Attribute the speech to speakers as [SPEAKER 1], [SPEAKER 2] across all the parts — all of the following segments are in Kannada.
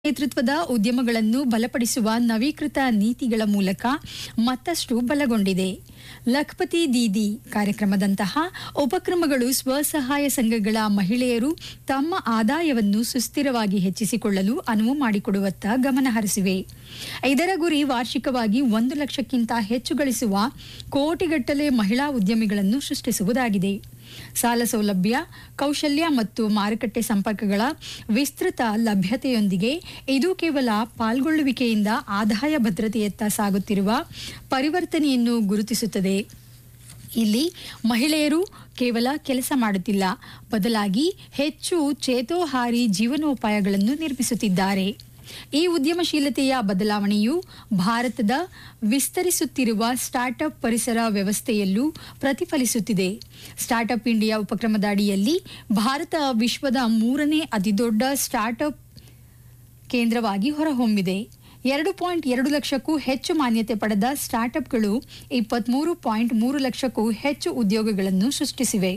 [SPEAKER 1] ನೇತೃತ್ವದ ಉದ್ಯಮಗಳನ್ನು ಬಲಪಡಿಸುವ ನವೀಕೃತ ನೀತಿಗಳ ಮೂಲಕ ಮತ್ತಷ್ಟು ಬಲಗೊಂಡಿದೆ ಲಖ್ಪತಿ ದೀದಿ ಕಾರ್ಯಕ್ರಮದಂತಹ ಉಪಕ್ರಮಗಳು ಸ್ವಸಹಾಯ ಸಂಘಗಳ ಮಹಿಳೆಯರು ತಮ್ಮ ಆದಾಯವನ್ನು ಸುಸ್ಥಿರವಾಗಿ ಹೆಚ್ಚಿಸಿಕೊಳ್ಳಲು ಅನುವು ಮಾಡಿಕೊಡುವತ್ತ ಗಮನ ಹರಿಸಿವೆ ಇದರ ಗುರಿ ವಾರ್ಷಿಕವಾಗಿ ಒಂದು ಲಕ್ಷಕ್ಕಿಂತ ಹೆಚ್ಚು ಗಳಿಸುವ ಕೋಟಿಗಟ್ಟಲೆ ಮಹಿಳಾ ಉದ್ಯಮಿಗಳನ್ನು ಸೃಷ್ಟಿಸುವುದಾಗಿದೆ ಸಾಲ ಸೌಲಭ್ಯ ಕೌಶಲ್ಯ ಮತ್ತು ಮಾರುಕಟ್ಟೆ ಸಂಪರ್ಕಗಳ ವಿಸ್ತೃತ ಲಭ್ಯತೆಯೊಂದಿಗೆ ಇದು ಕೇವಲ ಪಾಲ್ಗೊಳ್ಳುವಿಕೆಯಿಂದ ಆದಾಯ ಭದ್ರತೆಯತ್ತ ಸಾಗುತ್ತಿರುವ ಪರಿವರ್ತನೆಯನ್ನು ಗುರುತಿಸುತ್ತದೆ ಇಲ್ಲಿ ಮಹಿಳೆಯರು ಕೇವಲ ಕೆಲಸ ಮಾಡುತ್ತಿಲ್ಲ ಬದಲಾಗಿ ಹೆಚ್ಚು ಚೇತೋಹಾರಿ ಜೀವನೋಪಾಯಗಳನ್ನು ನಿರ್ಮಿಸುತ್ತಿದ್ದಾರೆ ಈ ಉದ್ಯಮಶೀಲತೆಯ ಬದಲಾವಣೆಯು ಭಾರತದ ವಿಸ್ತರಿಸುತ್ತಿರುವ ಸ್ಟಾರ್ಟ್ಅಪ್ ಪರಿಸರ ವ್ಯವಸ್ಥೆಯಲ್ಲೂ ಪ್ರತಿಫಲಿಸುತ್ತಿದೆ ಸ್ಟಾರ್ಟ್ಅಪ್ ಇಂಡಿಯಾ ಉಪಕ್ರಮದ ಅಡಿಯಲ್ಲಿ ಭಾರತ ವಿಶ್ವದ ಮೂರನೇ ಅತಿದೊಡ್ಡ ಸ್ಟಾರ್ಟ್ಅಪ್ ಕೇಂದ್ರವಾಗಿ ಹೊರಹೊಮ್ಮಿದೆ ಎರಡು ಪಾಯಿಂಟ್ ಎರಡು ಲಕ್ಷಕ್ಕೂ ಹೆಚ್ಚು ಮಾನ್ಯತೆ ಪಡೆದ ಸ್ಟಾರ್ಟ್ಅಪ್ಗಳು ಇಪ್ಪತ್ಮೂರು ಪಾಯಿಂಟ್ ಮೂರು ಲಕ್ಷಕ್ಕೂ ಹೆಚ್ಚು ಉದ್ಯೋಗಗಳನ್ನು ಸೃಷ್ಟಿಸಿವೆ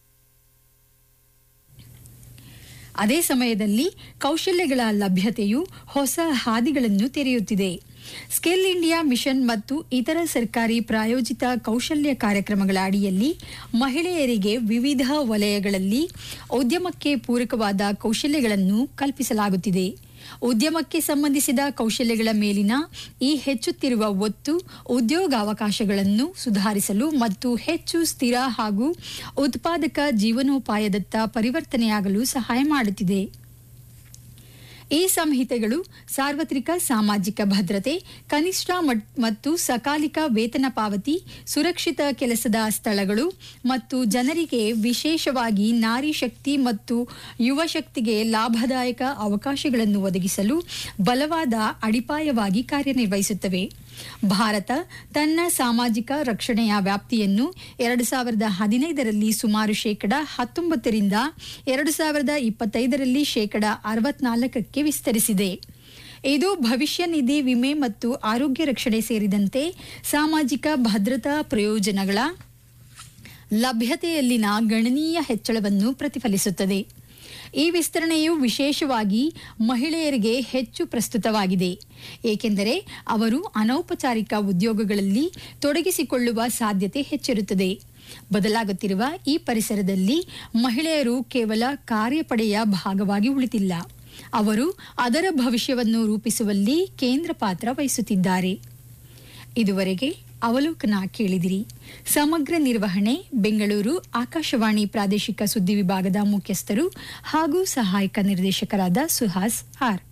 [SPEAKER 1] ಅದೇ ಸಮಯದಲ್ಲಿ ಕೌಶಲ್ಯಗಳ ಲಭ್ಯತೆಯು ಹೊಸ ಹಾದಿಗಳನ್ನು ತೆರೆಯುತ್ತಿದೆ ಸ್ಕಿಲ್ ಇಂಡಿಯಾ ಮಿಷನ್ ಮತ್ತು ಇತರ ಸರ್ಕಾರಿ ಪ್ರಾಯೋಜಿತ ಕೌಶಲ್ಯ ಕಾರ್ಯಕ್ರಮಗಳ ಅಡಿಯಲ್ಲಿ ಮಹಿಳೆಯರಿಗೆ ವಿವಿಧ ವಲಯಗಳಲ್ಲಿ ಉದ್ಯಮಕ್ಕೆ ಪೂರಕವಾದ ಕೌಶಲ್ಯಗಳನ್ನು ಕಲ್ಪಿಸಲಾಗುತ್ತಿದೆ ಉದ್ಯಮಕ್ಕೆ ಸಂಬಂಧಿಸಿದ ಕೌಶಲ್ಯಗಳ ಮೇಲಿನ ಈ ಹೆಚ್ಚುತ್ತಿರುವ ಒತ್ತು ಉದ್ಯೋಗಾವಕಾಶಗಳನ್ನು ಸುಧಾರಿಸಲು ಮತ್ತು ಹೆಚ್ಚು ಸ್ಥಿರ ಹಾಗೂ ಉತ್ಪಾದಕ ಜೀವನೋಪಾಯದತ್ತ ಪರಿವರ್ತನೆಯಾಗಲು ಸಹಾಯ ಮಾಡುತ್ತಿದೆ ಈ ಸಂಹಿತೆಗಳು ಸಾರ್ವತ್ರಿಕ ಸಾಮಾಜಿಕ ಭದ್ರತೆ ಕನಿಷ್ಠ ಮತ್ತು ಸಕಾಲಿಕ ವೇತನ ಪಾವತಿ ಸುರಕ್ಷಿತ ಕೆಲಸದ ಸ್ಥಳಗಳು ಮತ್ತು ಜನರಿಗೆ ವಿಶೇಷವಾಗಿ ನಾರಿ ಶಕ್ತಿ ಮತ್ತು ಯುವ ಶಕ್ತಿಗೆ ಲಾಭದಾಯಕ ಅವಕಾಶಗಳನ್ನು ಒದಗಿಸಲು ಬಲವಾದ ಅಡಿಪಾಯವಾಗಿ ಕಾರ್ಯನಿರ್ವಹಿಸುತ್ತವೆ ಭಾರತ ತನ್ನ ಸಾಮಾಜಿಕ ರಕ್ಷಣೆಯ ವ್ಯಾಪ್ತಿಯನ್ನು ಎರಡು ಸಾವಿರದ ಹದಿನೈದರಲ್ಲಿ ಸುಮಾರು ಶೇಕಡ ಹತ್ತೊಂಬತ್ತರಿಂದ ಎರಡು ಸಾವಿರದ ಇಪ್ಪತ್ತೈದರಲ್ಲಿ ಶೇಕಡ ಅರವತ್ನಾಲ್ಕಕ್ಕೆ ವಿಸ್ತರಿಸಿದೆ ಇದು ಭವಿಷ್ಯ ನಿಧಿ ವಿಮೆ ಮತ್ತು ಆರೋಗ್ಯ ರಕ್ಷಣೆ ಸೇರಿದಂತೆ ಸಾಮಾಜಿಕ ಭದ್ರತಾ ಪ್ರಯೋಜನಗಳ ಲಭ್ಯತೆಯಲ್ಲಿನ ಗಣನೀಯ ಹೆಚ್ಚಳವನ್ನು ಪ್ರತಿಫಲಿಸುತ್ತದೆ ಈ ವಿಸ್ತರಣೆಯು ವಿಶೇಷವಾಗಿ ಮಹಿಳೆಯರಿಗೆ ಹೆಚ್ಚು ಪ್ರಸ್ತುತವಾಗಿದೆ ಏಕೆಂದರೆ ಅವರು ಅನೌಪಚಾರಿಕ ಉದ್ಯೋಗಗಳಲ್ಲಿ ತೊಡಗಿಸಿಕೊಳ್ಳುವ ಸಾಧ್ಯತೆ ಹೆಚ್ಚಿರುತ್ತದೆ ಬದಲಾಗುತ್ತಿರುವ ಈ ಪರಿಸರದಲ್ಲಿ ಮಹಿಳೆಯರು ಕೇವಲ ಕಾರ್ಯಪಡೆಯ ಭಾಗವಾಗಿ ಉಳಿತಿಲ್ಲ ಅವರು ಅದರ ಭವಿಷ್ಯವನ್ನು ರೂಪಿಸುವಲ್ಲಿ ಕೇಂದ್ರ ಪಾತ್ರ ವಹಿಸುತ್ತಿದ್ದಾರೆ ಇದುವರೆಗೆ ಅವಲೋಕನ ಕೇಳಿದಿರಿ ಸಮಗ್ರ ನಿರ್ವಹಣೆ ಬೆಂಗಳೂರು ಆಕಾಶವಾಣಿ ಪ್ರಾದೇಶಿಕ ಸುದ್ದಿ ವಿಭಾಗದ ಮುಖ್ಯಸ್ಥರು ಹಾಗೂ ಸಹಾಯಕ ನಿರ್ದೇಶಕರಾದ ಸುಹಾಸ್ ಆರ್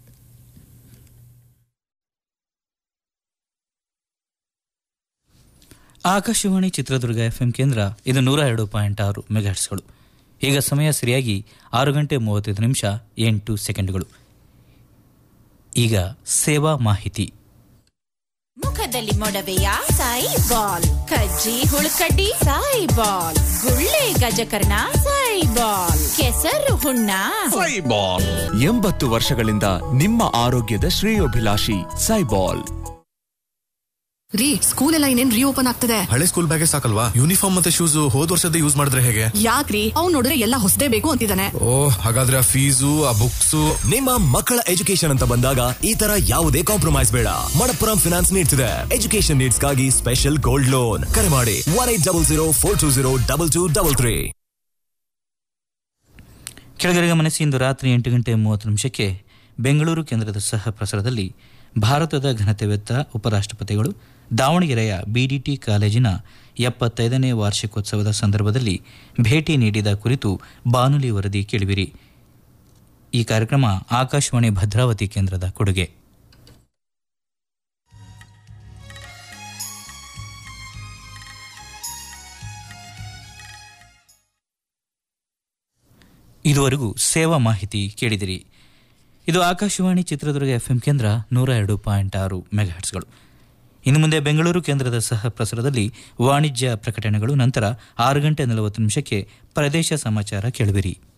[SPEAKER 2] ಆಕಾಶವಾಣಿ ಚಿತ್ರದುರ್ಗ ಎಫ್ಎಂ ಕೇಂದ್ರ ಇದು ನೂರ ಎರಡು ಪಾಯಿಂಟ್ ಆರು ಮೆಗಾಟ್ಸ್ಗಳು ಈಗ ಸಮಯ ಸರಿಯಾಗಿ ಆರು ಗಂಟೆ ಮೂವತ್ತೈದು ನಿಮಿಷ ಎಂಟು ಸೆಕೆಂಡ್ಗಳು ಈಗ ಸೇವಾ ಮಾಹಿತಿ
[SPEAKER 3] ಮುಖದಲ್ಲಿ ಮೊಡವೆಯ ಸಾಯಿ ಬಾಲ್ ಕಜ್ಜಿ ಹುಳುಕಡ್ಡಿ ಸಾಯಿ ಬಾಲ್ ಗುಳ್ಳೆ ಗಜಕರ್ಣ ಸಾಯಿ ಬಾಲ್ ಕೆಸರು ಹುಣ್ಣ
[SPEAKER 4] ಸೈಬಾಲ್ ಎಂಬತ್ತು ವರ್ಷಗಳಿಂದ ನಿಮ್ಮ ಆರೋಗ್ಯದ ಶ್ರೇಯೋಭಿಲಾಷಿ ಸೈಬಾಲ್
[SPEAKER 5] ರೀ ಸ್ಕೂಲ್ ಎಲ್ಲ ಇನ್ನೇನ್ ರೀಓಪನ್ ಆಗ್ತದೆ
[SPEAKER 6] ಹಳೆ ಸ್ಕೂಲ್ ಬ್ಯಾಗೆ ಸಾಕಲ್ವಾ ಯೂನಿಫಾರ್ಮ್ ಮತ್ತೆ ಶೂಸ್ ಹೋದ್ ವರ್ಷದ ಯೂಸ್ ಮಾಡಿದ್ರೆ ಹೇಗೆ
[SPEAKER 5] ಯಾಕ್ರಿ ಅವ್ನ್ ನೋಡಿದ್ರೆ ಎಲ್ಲ ಹೊಸದೇ ಬೇಕು ಅಂತಿದ್ದಾನೆ
[SPEAKER 6] ಓ ಹಾಗಾದ್ರೆ ಆ ಫೀಸು ಆ ಬುಕ್ಸ್
[SPEAKER 7] ನಿಮ್ಮ ಮಕ್ಕಳ ಎಜುಕೇಶನ್ ಅಂತ ಬಂದಾಗ ಈ ತರ ಯಾವುದೇ ಕಾಂಪ್ರಮೈಸ್ ಬೇಡ ಮಣಪ್ಪುರಂ ಫಿನಾನ್ಸ್ ನೀಡ್ತಿದೆ ಎಜುಕೇಶನ್ ನೀಡ್ಸ್ ಗಾಗಿ ಸ್ಪೆಷಲ್ ಗೋಲ್ಡ್ ಲೋನ್ ಕರೆ ಮಾಡಿ one eight double zero four two zero double two double three
[SPEAKER 2] ಕೆಳಗಡೆ ಗಮನಿಸಿ ಇಂದು ರಾತ್ರಿ ಎಂಟು ಗಂಟೆ ಮೂವತ್ತು ನಿಮಿಷಕ್ಕೆ ಬೆಂಗಳೂರು ಕೇಂದ್ರದ ಸಹ ಪ್ರಸಾರದಲ್ಲಿ ಭಾರತದ ಘನತೆವೆತ್ತ ಉಪರಾಷ್ಟ್ರಪತಿಗಳು ದಾವಣಗೆರೆಯ ಬಿಡಿಟಿ ಕಾಲೇಜಿನ ಎಪ್ಪತ್ತೈದನೇ ವಾರ್ಷಿಕೋತ್ಸವದ ಸಂದರ್ಭದಲ್ಲಿ ಭೇಟಿ ನೀಡಿದ ಕುರಿತು ಬಾನುಲಿ ವರದಿ ಕೇಳುವಿರಿ ಈ ಕಾರ್ಯಕ್ರಮ ಆಕಾಶವಾಣಿ ಭದ್ರಾವತಿ ಕೇಂದ್ರದ ಕೊಡುಗೆ ಇದುವರೆಗೂ ಸೇವಾ ಮಾಹಿತಿ ಕೇಳಿದಿರಿ ಇದು ಆಕಾಶವಾಣಿ ಚಿತ್ರದುರ್ಗ ಎಫ್ಎಂ ಕೇಂದ್ರ ನೂರ ಎರಡು ಪಾಯಿಂಟ್ ಆರು ಮೆಗಾಹರ್ಟ್ಸ್ಗಳು ಇನ್ನು ಮುಂದೆ ಬೆಂಗಳೂರು ಕೇಂದ್ರದ ಸಹ ಪ್ರಸಾರದಲ್ಲಿ ವಾಣಿಜ್ಯ ಪ್ರಕಟಣೆಗಳು ನಂತರ ಆರು ಗಂಟೆ ನಲವತ್ತು ನಿಮಿಷಕ್ಕೆ ಪ್ರದೇಶ ಸಮಾಚಾರ ಕೇಳುವಿರಿ